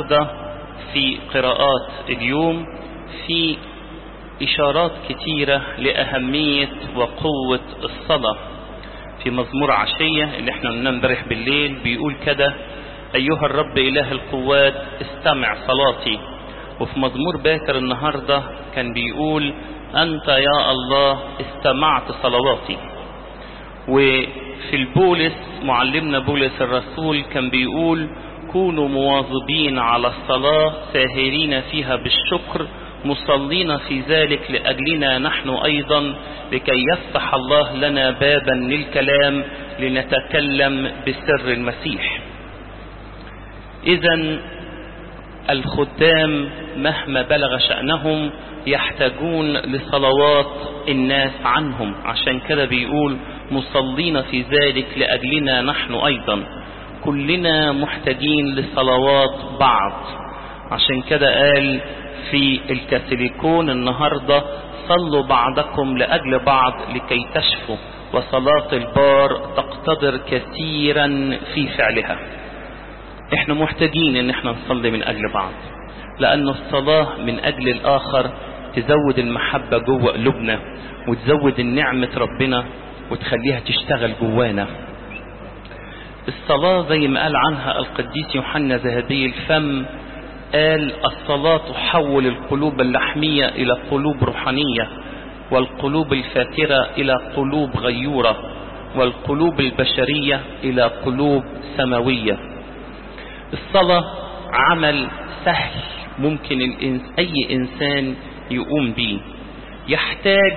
النهاردة في قراءات اليوم في إشارات كتيرة لأهمية وقوة الصلاة في مزمور عشية اللي احنا قلنا امبارح بالليل بيقول كده أيها الرب إله القوات استمع صلاتي وفي مزمور باكر النهاردة كان بيقول أنت يا الله استمعت صلواتي وفي البولس معلمنا بولس الرسول كان بيقول كونوا مواظبين على الصلاة ساهرين فيها بالشكر مصلين في ذلك لأجلنا نحن أيضا لكي يفتح الله لنا بابا للكلام لنتكلم بسر المسيح إذا الخدام مهما بلغ شأنهم يحتاجون لصلوات الناس عنهم عشان كده بيقول مصلين في ذلك لأجلنا نحن أيضا كلنا محتاجين لصلوات بعض عشان كده قال في الكاثوليكون النهاردة صلوا بعضكم لأجل بعض لكي تشفوا وصلاة البار تقتدر كثيرا في فعلها احنا محتاجين ان احنا نصلي من اجل بعض لان الصلاة من اجل الاخر تزود المحبة جوه قلوبنا وتزود النعمة ربنا وتخليها تشتغل جوانا الصلاة زي ما قال عنها القديس يوحنا ذهبي الفم قال الصلاة تحول القلوب اللحمية إلى قلوب روحانية والقلوب الفاترة إلى قلوب غيورة والقلوب البشرية إلى قلوب سماوية الصلاة عمل سهل ممكن الإنس أي إنسان يقوم به يحتاج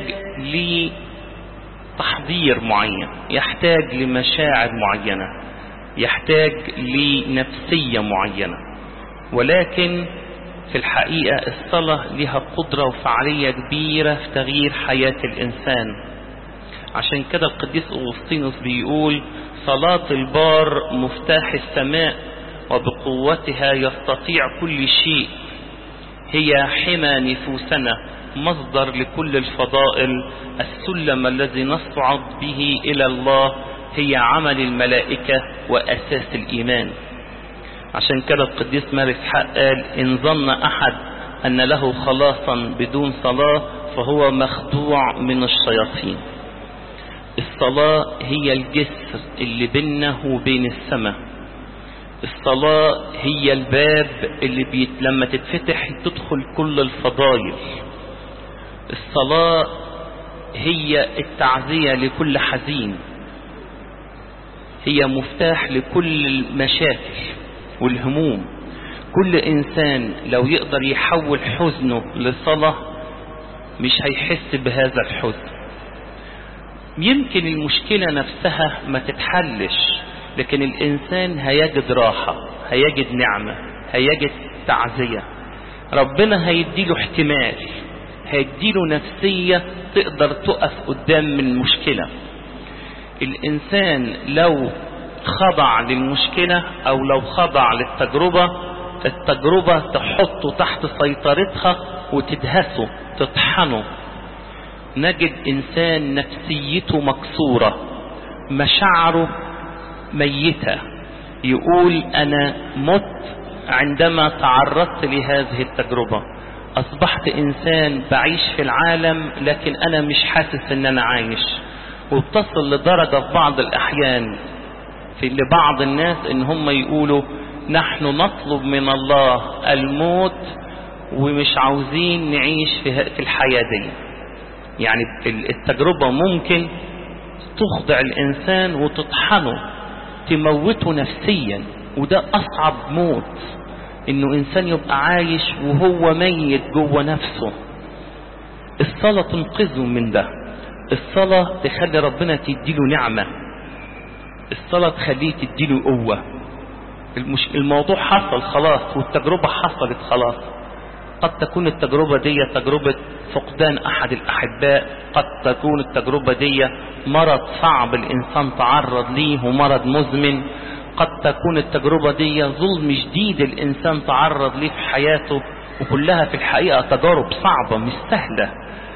لتحضير معين يحتاج لمشاعر معينة يحتاج لنفسية معينة ولكن في الحقيقة الصلاة لها قدرة وفعالية كبيرة في تغيير حياة الإنسان عشان كده القديس أغسطينوس بيقول صلاة البار مفتاح السماء وبقوتها يستطيع كل شيء هي حمى نفوسنا مصدر لكل الفضائل السلم الذي نصعد به إلى الله هي عمل الملائكة وأساس الإيمان عشان كده القديس مارس حق قال إن ظن أحد أن له خلاصا بدون صلاة فهو مخدوع من الشياطين الصلاة هي الجسر اللي بيننا وبين السماء الصلاة هي الباب اللي بيت لما تتفتح تدخل كل الفضائل الصلاة هي التعزية لكل حزين هي مفتاح لكل المشاكل والهموم كل إنسان لو يقدر يحول حزنه لصلاة مش هيحس بهذا الحزن يمكن المشكلة نفسها ما تتحلش لكن الإنسان هيجد راحة هيجد نعمة هيجد تعزية ربنا هيديله احتمال هيديله نفسية تقدر تقف قدام من المشكلة الإنسان لو خضع للمشكلة أو لو خضع للتجربة التجربة تحطه تحت سيطرتها وتدهسه تطحنه نجد إنسان نفسيته مكسورة مشاعره ميتة يقول أنا مت عندما تعرضت لهذه التجربة أصبحت إنسان بعيش في العالم لكن أنا مش حاسس إن أنا عايش وبتصل لدرجة في بعض الأحيان في لبعض الناس إن هم يقولوا نحن نطلب من الله الموت ومش عاوزين نعيش في الحياة دي يعني التجربة ممكن تخضع الإنسان وتطحنه تموته نفسيا وده أصعب موت إنه إنسان يبقى عايش وهو ميت جوه نفسه الصلاة تنقذه من ده الصلاة تخلي ربنا تديله نعمة الصلاة تخليه تديله قوة المش... الموضوع حصل خلاص والتجربة حصلت خلاص قد تكون التجربة دي تجربة فقدان أحد الأحباء قد تكون التجربة دي مرض صعب الإنسان تعرض ليه ومرض مزمن قد تكون التجربة دي ظلم شديد الإنسان تعرض ليه في حياته وكلها في الحقيقة تجارب صعبة مش سهلة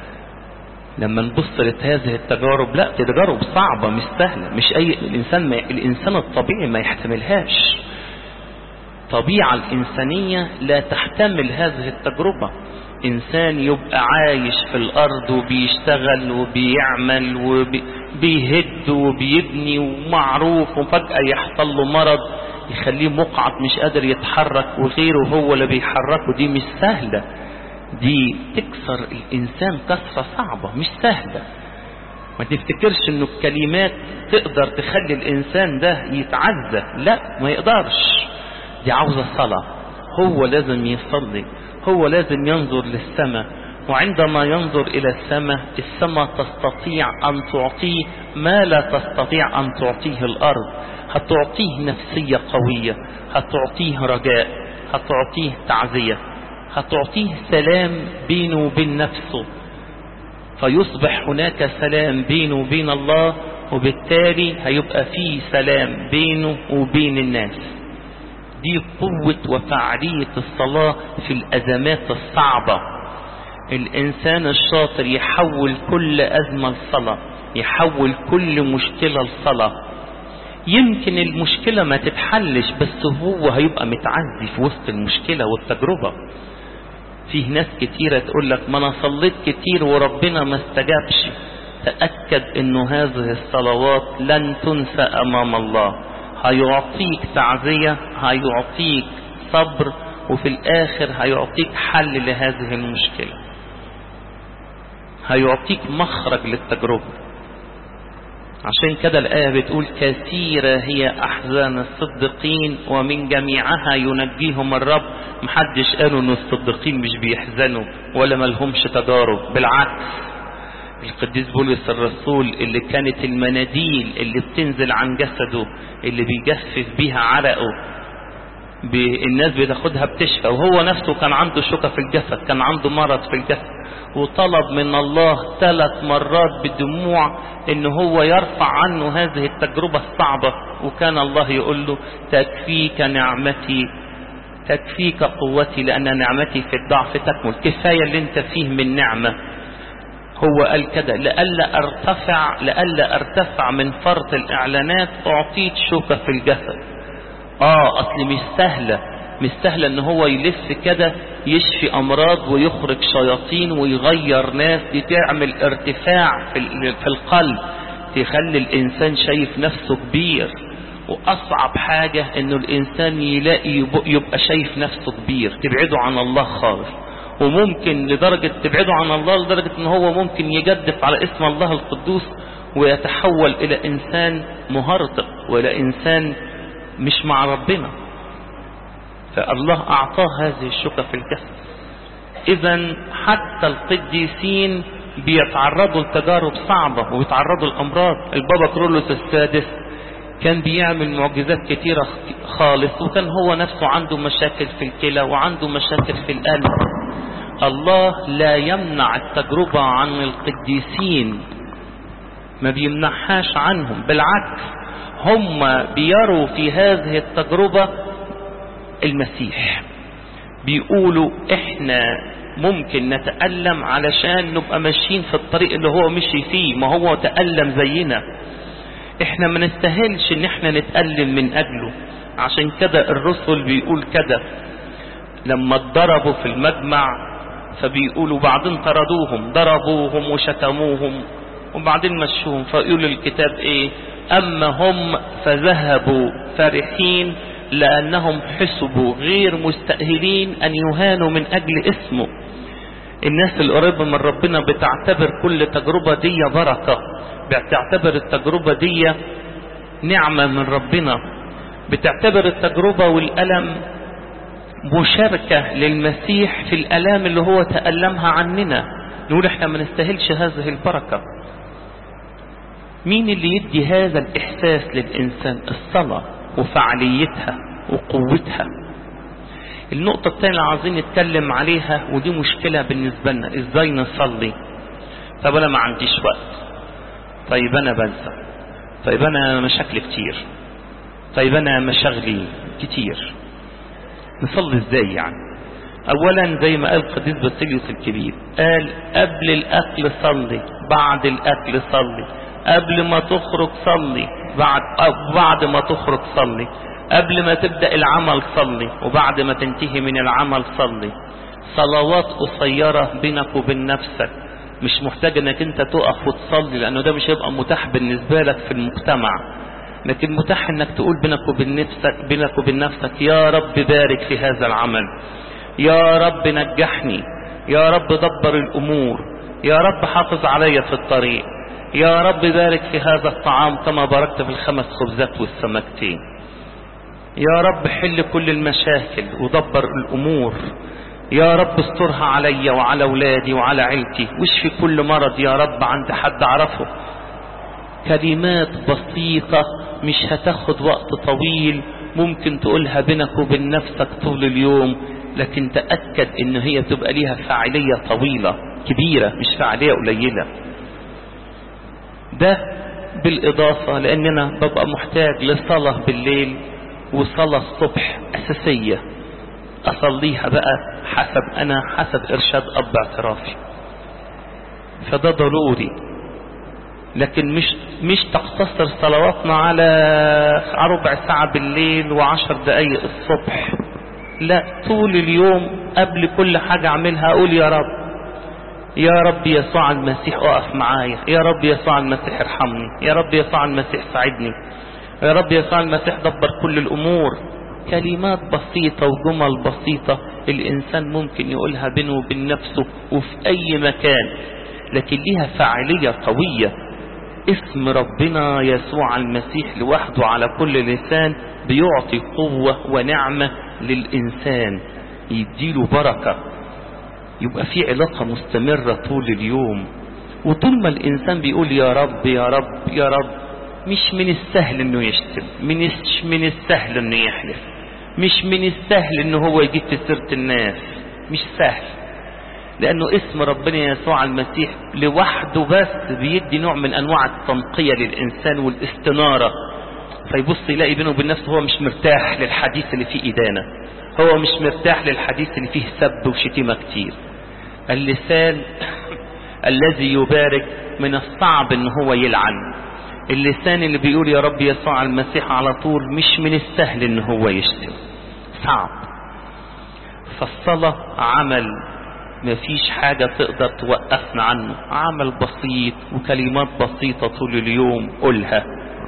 لما نبص لهذه التجارب لا تجارب صعبة مش سهلة مش أي الإنسان ما الإنسان الطبيعي ما يحتملهاش الطبيعة الإنسانية لا تحتمل هذه التجربة إنسان يبقى عايش في الأرض وبيشتغل وبيعمل وبيهد وبيبني ومعروف وفجأة يحصل له مرض يخليه مقعد مش قادر يتحرك وغيره هو اللي بيحركه دي مش سهلة دي تكسر الإنسان كسرة صعبة مش سهلة ما تفتكرش انه الكلمات تقدر تخلي الانسان ده يتعزى لا ما يقدرش دي عاوزة صلاة هو لازم يصلي هو لازم ينظر للسماء وعندما ينظر إلى السماء السماء تستطيع أن تعطيه ما لا تستطيع أن تعطيه الأرض هتعطيه نفسية قوية هتعطيه رجاء هتعطيه تعزية هتعطيه سلام بينه وبين نفسه فيصبح هناك سلام بينه وبين الله وبالتالي هيبقى فيه سلام بينه وبين الناس دي قوة وفعالية الصلاة في الأزمات الصعبة الإنسان الشاطر يحول كل أزمة لصلاة يحول كل مشكلة لصلاة يمكن المشكلة ما تتحلش بس هو هيبقى متعزي في وسط المشكلة والتجربة فيه ناس كتيرة تقول لك ما انا صليت كتير وربنا ما استجابش تأكد انه هذه الصلوات لن تنسى امام الله هيعطيك تعزية هيعطيك صبر وفي الاخر هيعطيك حل لهذه المشكلة هيعطيك مخرج للتجربة عشان كده الآية بتقول كثيرة هي أحزان الصديقين ومن جميعها ينجيهم الرب محدش قالوا ان الصديقين مش بيحزنوا ولا ملهمش تجارب بالعكس القديس بولس الرسول اللي كانت المناديل اللي بتنزل عن جسده اللي بيجفف بيها عرقه الناس بتاخدها بتشفى وهو نفسه كان عنده شوكة في الجسد كان عنده مرض في الجسد وطلب من الله ثلاث مرات بدموع ان هو يرفع عنه هذه التجربة الصعبة وكان الله يقول له تكفيك نعمتي تكفيك قوتي لأن نعمتي في الضعف تكمل كفاية اللي انت فيه من نعمة هو قال كده لألا ارتفع لألا ارتفع من فرط الإعلانات أعطيت شوكة في الجسد آه أصل مش سهلة مش سهلة ان هو يلف كده يشفي امراض ويخرج شياطين ويغير ناس دي تعمل ارتفاع في في القلب تخلي الانسان شايف نفسه كبير واصعب حاجة انه الانسان يلاقي يبقى شايف نفسه كبير تبعده عن الله خالص وممكن لدرجة تبعده عن الله لدرجة ان هو ممكن يجدف على اسم الله القدوس ويتحول الى انسان مهرطق والى انسان مش مع ربنا فالله أعطاه هذه الشوكة في الجسد إذا حتى القديسين بيتعرضوا لتجارب صعبة وبيتعرضوا لأمراض البابا كرولوس السادس كان بيعمل معجزات كتيرة خالص وكان هو نفسه عنده مشاكل في الكلى وعنده مشاكل في القلب الله لا يمنع التجربة عن القديسين ما بيمنعهاش عنهم بالعكس هم بيروا في هذه التجربة المسيح بيقولوا احنا ممكن نتألم علشان نبقى ماشيين في الطريق اللي هو مشي فيه ما هو تألم زينا احنا ما نستاهلش ان احنا نتألم من اجله عشان كده الرسل بيقول كده لما اتضربوا في المجمع فبيقولوا بعدين طردوهم ضربوهم وشتموهم وبعدين مشوهم فيقول الكتاب ايه اما هم فذهبوا فرحين لأنهم حسبوا غير مستأهلين أن يهانوا من أجل اسمه الناس القريبة من ربنا بتعتبر كل تجربة دي بركة بتعتبر التجربة دي نعمة من ربنا بتعتبر التجربة والألم مشاركة للمسيح في الألام اللي هو تألمها عننا نقول احنا ما نستاهلش هذه البركة مين اللي يدي هذا الإحساس للإنسان الصلاة وفعاليتها وقوتها النقطة الثانية اللي عايزين نتكلم عليها ودي مشكلة بالنسبة لنا ازاي نصلي طب انا ما عنديش وقت طيب انا بنسى طيب انا مشاكل كتير طيب انا مشاغلي كتير نصلي ازاي يعني اولا زي ما قال قديس باسيليوس الكبير قال قبل الاكل صلي بعد الاكل صلي قبل ما تخرج صلي بعد بعد ما تخرج صلي قبل ما تبدأ العمل صلي وبعد ما تنتهي من العمل صلي صلوات قصيرة بينك وبين نفسك مش محتاج انك انت تقف وتصلي لانه ده مش هيبقى متاح بالنسبة لك في المجتمع لكن متاح انك تقول بينك وبين نفسك بينك وبين نفسك يا رب بارك في هذا العمل يا رب نجحني يا رب دبر الامور يا رب حافظ عليا في الطريق يا رب بارك في هذا الطعام كما باركت في الخمس خبزات والسمكتين يا رب حل كل المشاكل ودبر الامور يا رب استرها عليا وعلى اولادي وعلى عيلتي واشفي كل مرض يا رب عند حد اعرفه كلمات بسيطة مش هتاخد وقت طويل ممكن تقولها بينك وبين نفسك طول اليوم لكن تأكد ان هي تبقى ليها فاعلية طويلة كبيرة مش فاعلية قليلة ده بالاضافة لان انا ببقى محتاج لصلاة بالليل وصلاة الصبح اساسية اصليها بقى حسب انا حسب ارشاد اب اعترافي فده ضروري لكن مش مش تقتصر صلواتنا على ربع ساعة بالليل وعشر دقايق الصبح لا طول اليوم قبل كل حاجة اعملها اقول يا رب يا رب يسوع المسيح اقف معايا يا رب يسوع المسيح ارحمني يا رب يسوع المسيح ساعدني يا رب يسوع المسيح دبر كل الامور كلمات بسيطة وجمل بسيطة الانسان ممكن يقولها بينه وبين نفسه وفي اي مكان لكن ليها فاعلية قوية اسم ربنا يسوع المسيح لوحده على كل لسان بيعطي قوة ونعمة للإنسان يديله بركة يبقى في علاقة مستمرة طول اليوم وطول ما الإنسان بيقول يا رب يا رب يا رب مش من السهل انه يشتم مش من السهل انه يحلف مش من السهل انه هو يجيب في سيرة الناس مش سهل لانه اسم ربنا يسوع المسيح لوحده بس بيدي نوع من انواع التنقية للانسان والاستنارة فيبص يلاقي بينه وبين نفسه هو مش مرتاح للحديث اللي فيه إدانة هو مش مرتاح للحديث اللي فيه سب وشتيمة كتير اللسان الذي يبارك من الصعب ان هو يلعن اللسان اللي بيقول يا رب يسوع المسيح على طول مش من السهل ان هو يشتم صعب فالصلاة عمل مفيش حاجة تقدر توقفنا عنه عمل بسيط وكلمات بسيطة طول اليوم قولها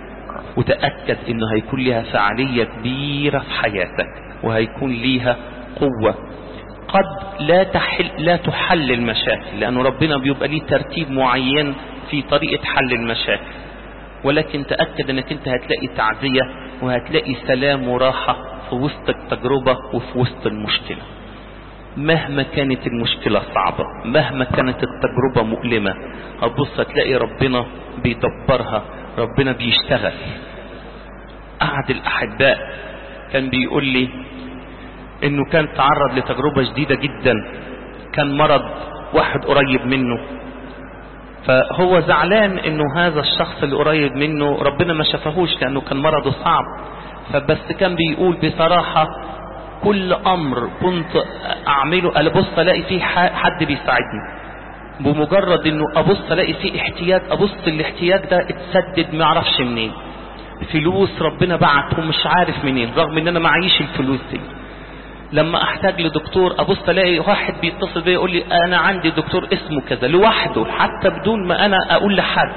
وتأكد انه هيكون لها فعالية كبيرة في حياتك وهيكون ليها قوة قد لا تحل لا تحل المشاكل لأنه ربنا بيبقى ليه ترتيب معين في طريقة حل المشاكل ولكن تأكد انك انت هتلاقي تعزية وهتلاقي سلام وراحة في وسط التجربة وفي وسط المشكلة مهما كانت المشكلة صعبة مهما كانت التجربة مؤلمة هتبص هتلاقي ربنا بيدبرها ربنا بيشتغل أحد الأحباء كان بيقول لي انه كان تعرض لتجربة جديدة جدا كان مرض واحد قريب منه فهو زعلان انه هذا الشخص اللي قريب منه ربنا ما شافهوش لانه كان مرضه صعب فبس كان بيقول بصراحة كل امر كنت اعمله ابص الاقي فيه حد بيساعدني بمجرد انه ابص الاقي فيه احتياج ابص الاحتياج ده اتسدد ما اعرفش منين فلوس ربنا بعته مش عارف منين رغم ان انا معيش الفلوس دي لما احتاج لدكتور ابص الاقي واحد بيتصل بيا يقول لي انا عندي دكتور اسمه كذا لوحده حتى بدون ما انا اقول لحد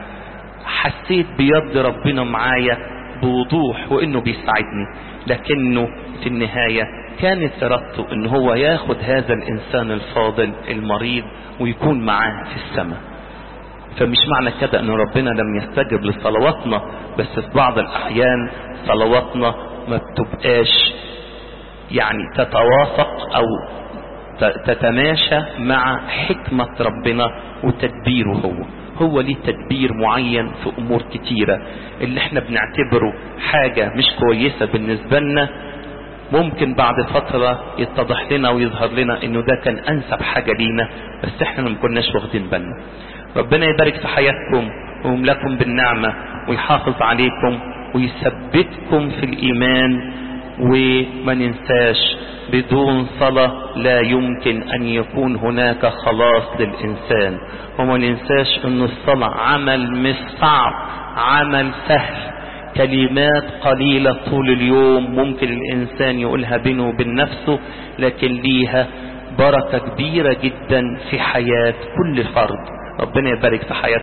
حسيت بيد ربنا معايا بوضوح وانه بيساعدني لكنه في النهاية كانت ارادته ان هو ياخد هذا الانسان الفاضل المريض ويكون معاه في السماء فمش معنى كده ان ربنا لم يستجب لصلواتنا بس في بعض الاحيان صلواتنا ما بتبقاش يعني تتوافق او تتماشى مع حكمة ربنا وتدبيره هو هو ليه تدبير معين في امور كتيرة اللي احنا بنعتبره حاجة مش كويسة بالنسبة لنا ممكن بعد فترة يتضح لنا ويظهر لنا انه ده كان انسب حاجة لينا بس احنا ما كناش واخدين بالنا ربنا يبارك في حياتكم ويملاكم بالنعمة ويحافظ عليكم ويثبتكم في الايمان وما ننساش بدون صلاة لا يمكن ان يكون هناك خلاص للانسان وما ننساش ان الصلاة عمل مش صعب عمل سهل كلمات قليلة طول اليوم ممكن الإنسان يقولها بينه وبين نفسه لكن ليها بركة كبيرة جدا في حياة كل فرد ربنا يبارك في حياة